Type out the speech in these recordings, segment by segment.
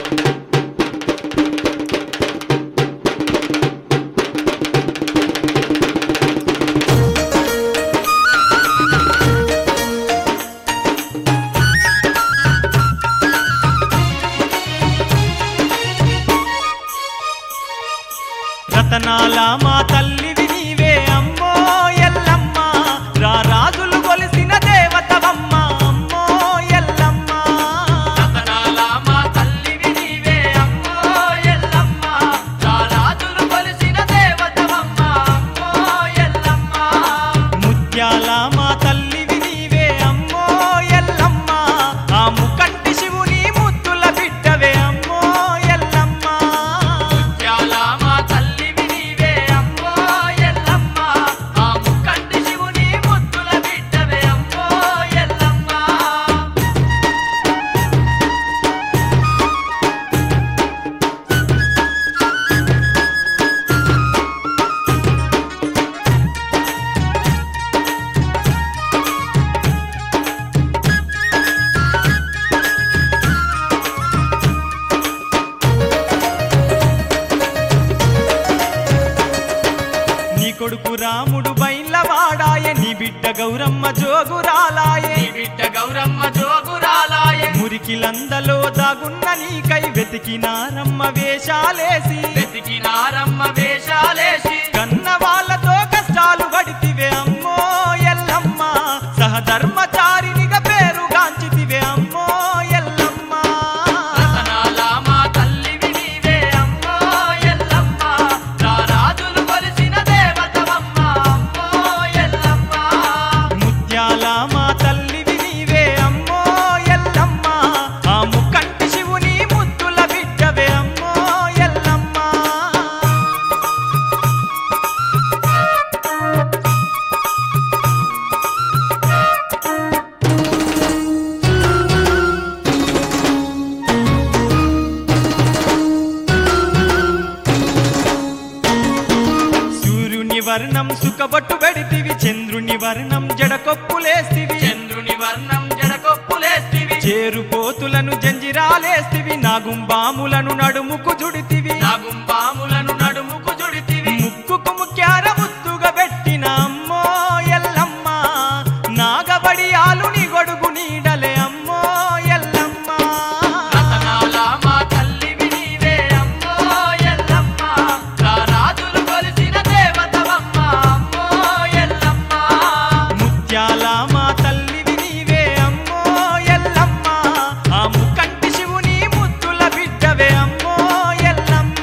రతనాల మా తల్లివి నీవే అమ్మో ఎల్లమ్మ రా రాజులు కొలిసిన దేవతవమ్మ అమ్మో ఎల్లమ్మ రతనాల మా తల్లివి నీవే అమ్మో ఎల్లమ్మ రారాజులు కొలిసిన దేవతవమ్మ అమ్మో ఎల్లమ్మ ముత్యాల మా తల్లివి నీవే అమ్మో ఎల్లమ్మ ఆ ముకంటి శివుని ముద్దుల బిడ్డవే అమ్మో ఎల్లమ్మ ముత్యాల మా తల్లివి నీవే అమ్మో ఎల్లమ్మ ఆ ముక్కంటి శివుని ముద్దుల బిడ్డవే అమ్మో ఎల్లమ్మ నీ కొడుకు రాముడు బైలవాడాయ నీ బిడ్డ గౌరమ్మ జోగురాలాయే నీ బిడ్డ గౌరమ్మ జోగురాలాయే మురికిలందలో దాగున్న నీకై వెతికినారమ్మ వేషాలేసి వెతికినారమ్మ వేషాలేసి కన్న వాళ్ళతో కష్టాలు పడితివే అమ్మో ఎల్లమ్మ సహధర్మచారినిగా పేరుగాంచితివే అమ్మో ఎల్లమ్మ రతనాల మా తల్లివి నీవే అమ్మో ఎల్లమ్మ రారాజులు కొలిసిన దేవతవమ్మ అమ్మో ఎల్లమ్మ ముత్యాల మా తల్లివి నీవే అమ్మో ఎల్లమ్మ ఆ ముక్కంటి శివుని ముద్దుల బిడ్డవే అమ్మో ఎల్లమ్మ సూర్యుని వర్ణం సుఖబట్టు పెడితివి చంద్రుని వర్ణం జడకొప్పులేస్తివి చంద్రుని వర్ణం జడకొప్పులేస్తివి చేరుపోతులను జంజిరాలేస్తివి నాగుంబాములను నడుముకు జుడితివి నాగుంబాములను నడుముకు జుడితివి ముక్కుకు ముక్యార ముద్దుగా పెట్టిన అమ్మో ఎల్లమ్మ నాగబడియాలు నీ గొడుగు నీడలే అమ్మో ఎల్లమ్మ రతనాల మా తల్లివి నీవే అమ్మో ఎల్లమ్మ రారాజులు కొలిసిన దేవతవమ్మ అమ్మో ఎల్లమ్మ ముత్యాల మా తల్లివి నీవే అమ్మో ఎల్లమ్మ ఆ ముకంటి శివుని ముద్దుల బిడ్డవే అమ్మో ఎల్లమ్మ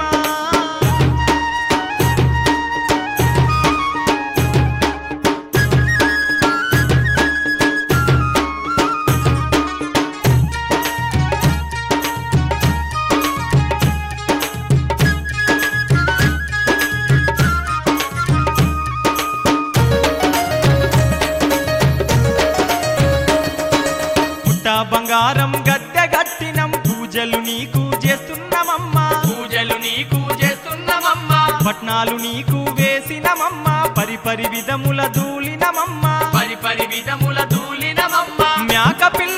పుట్ట బంగారం గద్దె గట్టినం పూజలు నీకు చేస్తున్నామమ్మా పూజలు నీకు చేస్తున్నామమ్మ పట్నాలు నీకు వేసినమమ్మ పరిపరి విధముల దూలినమమ్మ పరి పరి విధముల దూలినమమ్మ మేక పిల్ల